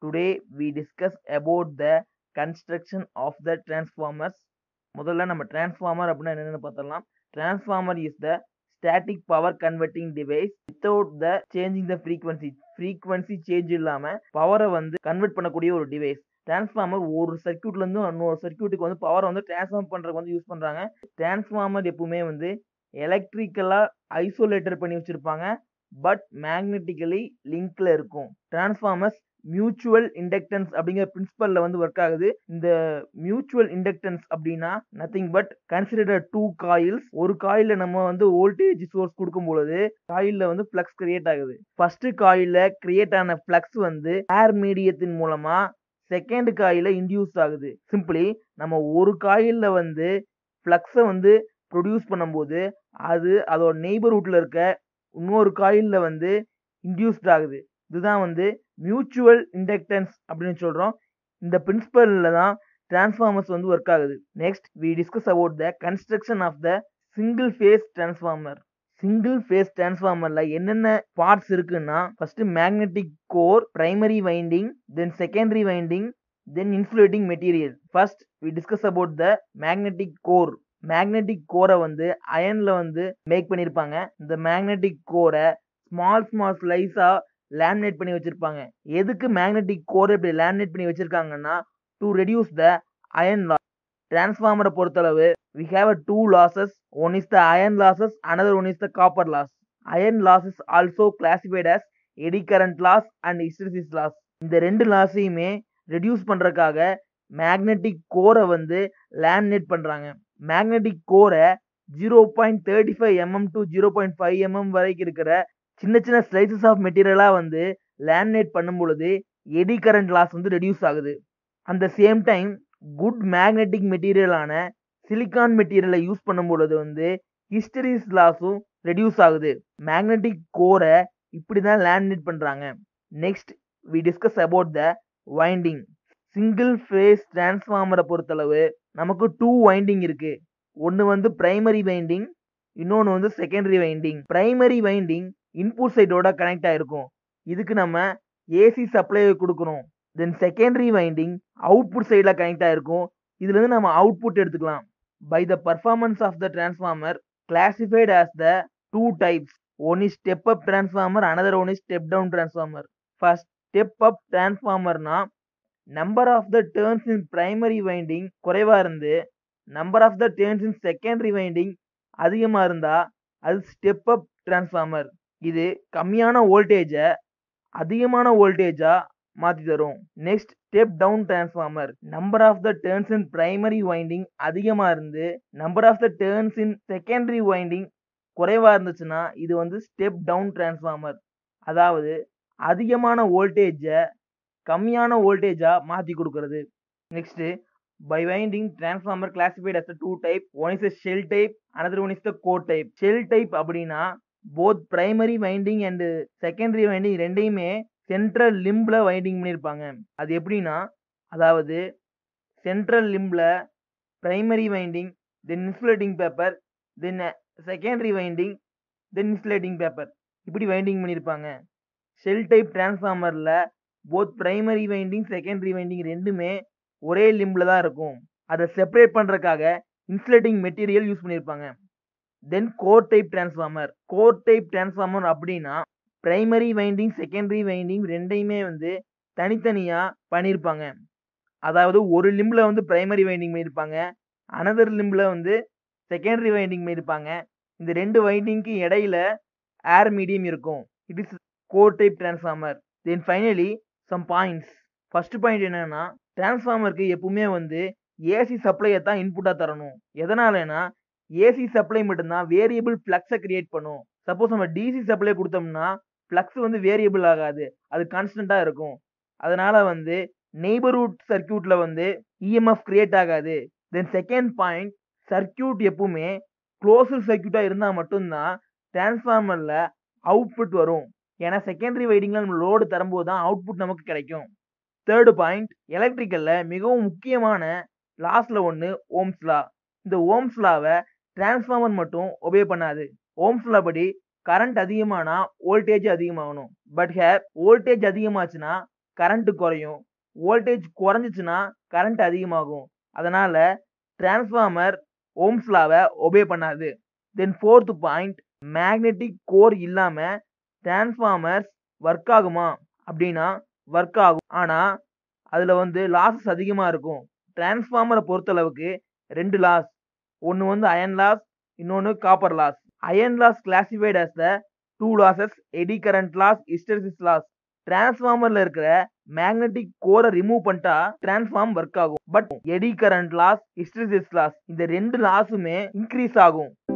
Today we discuss about the construction of the transformers. முதல்ல நம்ம transformer அப்படின்னா என்னன்னு பார்த்தரலாம் transformer is the static power converting device without the changing the frequency frequency change இல்லாம பவரை வந்து கன்வெர்ட் பண்ணக்கூடிய ஒரு டிவைஸ் டிரான்ஸ்ஃபார்மர் ஒரு சர்க்யூட்ல இருந்து இன்னொரு சர்க்யூட்டுக்கு வந்து பவரை வந்து டிரான்ஸ்ஃபார்ம் பண்றதுக்கு வந்து யூஸ் பண்றாங்க டிரான்ஸ்ஃபார்மர் எப்பவுமே வந்து எலக்ட்ரிக்கலா ஐசோலேட்டர் பண்ணி வச்சிருப்பாங்க பட் மேக்னெட்டிக்கலி லிங்க்ல இருக்கும் டிரான்ஸ்ஃபார்மர்ஸ் மியூச்சுவல் இண்டக்டன்ஸ் அப்படிங்கிற பிரின்சிபல்ல வந்து ஒர்க் ஆகுது இந்த மியூச்சுவல் இண்டக்டன்ஸ் அப்படின்னா nothing but consider two coils ஒரு காயில நம்ம வந்து வோல்டேஜ் சோர்ஸ் கொடுக்கும் பொழுது காயில்ல வந்து ஃப்ளக்ஸ் கிரியேட் ஆகுது ஃபர்ஸ்ட் காயில கிரியேட் ஆன ஃப்ளக்ஸ் வந்து ஏர் மீடியத்தின் மூலமா செகண்ட் காயில இன்டியூஸ் ஆகுது சிம்பிளி நம்ம ஒரு காயில்ல வந்து ஃப்ளக்ஸை வந்து ப்ரொடியூஸ் பண்ணும்போது அது அதோட நெய்பர்ஹுட்ல இருக்க இன்னொரு காயில்ல வந்து இன்டியூஸ்ட் ஆகுது இதுதான் வந்து மியூச்சுவல் இண்டக்டன்ஸ் அப்படின்னு சொல்றோம் இந்த பிரின்சிபல்ல தான் டிரான்ஸ்ஃபார்மர்ஸ் வந்து ஒர்க் ஆகுது next we discuss about the construction of the single phase transformer single phase டிரான்ஸ்ஃபார்மர்ல என்னென்ன பார்ட்ஸ் இருக்குன்னா first magnetic core primary winding then secondary winding then insulating material first we discuss about the magnetic core magnetic கோரை வந்து அயன்ல வந்து make பண்ணியிருப்பாங்க இந்த magnetic கோரை small small ஸ்லைஸா laminate பண்ணி வச்சிருப்பாங்க எதுக்கு மேக்னெட்டிக் கோர் இப்படி லேமினேட் பண்ணி வச்சிருக்காங்கன்னா to reduce the iron loss டிரான்ஸ்ஃபார்மரை பொறுத்தளவு we have a two losses one is the iron losses another one is the copper loss iron loss is also classified as eddy current loss and hysteresis loss இந்த ரெண்டு லாஸையுமே reduce பண்றதுக்காக magnetic கோரை வந்து laminate பண்றாங்க magnetic கோரை zero point thirty five MM to zero point five MM வரைக்கும் இருக்கிற சின்ன சின்ன ஸ்லைசஸ் ஆஃப் மெட்டீரியலா வந்து லேமினேட் பண்ணும் பொழுது எடி கரண்ட் லாஸ் வந்து ரெடியூஸ் ஆகுது அந்த சேம் டைம் குட் மேக்னெட்டிக் மெட்டீரியலான சிலிக்கான் மெட்டீரியலை யூஸ் பண்ணும் பொழுது வந்து ஹிஸ்டரிஸ் லாஸும் ரெடியூஸ் ஆகுது மேக்னெட்டிக் கோரை இப்படி தான் லேமினேட் பண்றாங்க next we discuss about the winding single phase டிரான்ஸ்ஃபார்மரை பொறுத்தளவு நமக்கு டூ வைண்டிங் இருக்கு ஒன்று வந்து பிரைமரி வைண்டிங் இன்னொன்று வந்து secondary winding primary winding input சைடோட கனெக்ட் ஆயிருக்கும் இதுக்கு நம்ம ஏசி சப்ளை கொடுக்குறோம் தென் செகண்டரி வைண்டிங் அவுட்புட் சைடில் கனெக்ட் ஆயிருக்கும் இதுல இருந்து நம்ம அவுட்புட் எடுத்துக்கலாம் by the performance of the transformer classified as the two types one is step up transformer another one is step down transformer first step up டிரான்ஸ்ஃபார்மர்னா number of the turns in primary winding குறைவா இருந்து number of the turns in secondary winding அதிகமா இருந்தா அது step up transformer இது கம்மியான வோல்டேஜை அதிகமான வோல்டேஜா மாத்தி தரும் next step down transformer number of the turns in primary winding அதிகமா இருந்து number of the turns in secondary winding குறைவா இருந்துச்சுன்னா இது வந்து ஸ்டெப் டவுன் டிரான்ஸ்ஃபார்மர் அதாவது அதிகமான வோல்டேஜை கம்மியான வோல்டேஜா மாத்தி கொடுக்கறது next by winding transformer classified as two type one is shell type another one is the core type shell type அப்படின்னா both primary winding and secondary winding ரெண்டையுமே சென்ட்ரல் லிம்பில் வைண்டிங் பண்ணியிருப்பாங்க அது எப்படின்னா அதாவது சென்ட்ரல் லிம்பில் primary winding then insulating paper then secondary winding then insulating paper இப்படி winding பண்ணியிருப்பாங்க ஷெல் டைப் டிரான்ஸ்ஃபார்மரில் both primary winding secondary winding ரெண்டுமே ஒரே லிம்பில் தான் இருக்கும் அதை செப்பரேட் பண்ணுறதுக்காக இன்சுலேட்டிங் மெட்டீரியல் யூஸ் பண்ணியிருப்பாங்க then core type transformer core type transformer அப்படின்னா பிரைமரி வைண்டிங் செகண்டரி வைண்டிங் ரெண்டையுமே வந்து தனித்தனியா பண்ணியிருப்பாங்க அதாவது ஒரு லிம்பில் வந்து பிரைமரி வைண்டிங் பண்ணியிருப்பாங்க அனதர் லிம்பில் வந்து செகண்டரி வைண்டிங் பண்ணியிருப்பாங்க இந்த ரெண்டு வைண்டிங்க்கு இடையில ஏர் மீடியம் இருக்கும் it is core type transformer then finally some points first point என்னன்னா டிரான்ஸ்ஃபார்மருக்கு எப்பவுமே வந்து ஏசி சப்ளையை தான் இன்புட்டாக தரணும் எதனாலனா ஏசி சப்ளை மட்டும்தான் வேரியபிள் ஃப்ளக்ஸை கிரியேட் பண்ணும் சப்போஸ் நம்ம டிசி சப்ளை கொடுத்தோம்னா ஃப்ளக்ஸ் வந்து வேரியபிள் ஆகாது அது கான்ஸ்டண்ட்டாக இருக்கும் அதனால வந்து நெய்பர்ஹுட் சர்க்கியூட்ல வந்து இஎம்எஃப் கிரியேட் ஆகாது தென் செகண்ட் பாயிண்ட் சர்க்கியூட் எப்பவுமே க்ளோஸ்டு சர்க்கியூட்டாக இருந்தால் மட்டும்தான் டிரான்ஸ்ஃபார்மரில் அவுட்புட் வரும் ஏன்னா செகண்டரி வைடிங்கில் நம்ம லோடு தரும்போது தான் அவுட்புட் நமக்கு கிடைக்கும் தேர்டு பாயிண்ட் எலக்ட்ரிக்கலில் மிகவும் முக்கியமான லாஸ்ட்ல ஒன்று ஓம்ஸ் லா இந்த ஓம்ஸ் லாவை டிரான்ஸ்ஃபார்மர் மட்டும் ஒபே பண்ணாது ஓம்ஸ் லா படி கரண்ட் அதிகமானா வோல்டேஜ் அதிகமாகணும் பட் ஹேர் வோல்டேஜ் அதிகமாச்சுன்னா கரண்ட் குறையும் வோல்டேஜ் குறைஞ்சிச்சுன்னா கரண்ட் அதிகமாகும் அதனால டிரான்ஸ்ஃபார்மர் ஓம்ஸ் லாவை ஒபே பண்ணாது then fourth point magnetic core இல்லாம டிரான்ஸ்ஃபார்மர்ஸ் ஒர்க் ஆகுமா அப்படின்னா ஒர்க் ஆகும் ஆனா அதுல வந்து லாசஸ் அதிகமா இருக்கும் டிரான்ஸ்ஃபார்மரை பொறுத்தளவுக்கு ரெண்டு லாஸ் ஒன்னு வந்து அயன் லாஸ் இன்னொன்னு copper loss iron loss classified as the two losses eddy current loss hysteresis loss டிரான்ஸ்ஃபார்மர்ல இருக்கிற மேக்னெட்டிக் கோரை ரிமூவ் பண்ணிட்டா டிரான்ஸ்ஃபார்ம் ஒர்க் ஆகும் but eddy current loss hysteresis loss இந்த ரெண்டு லாஸுமே இன்க்ரீஸ் ஆகும்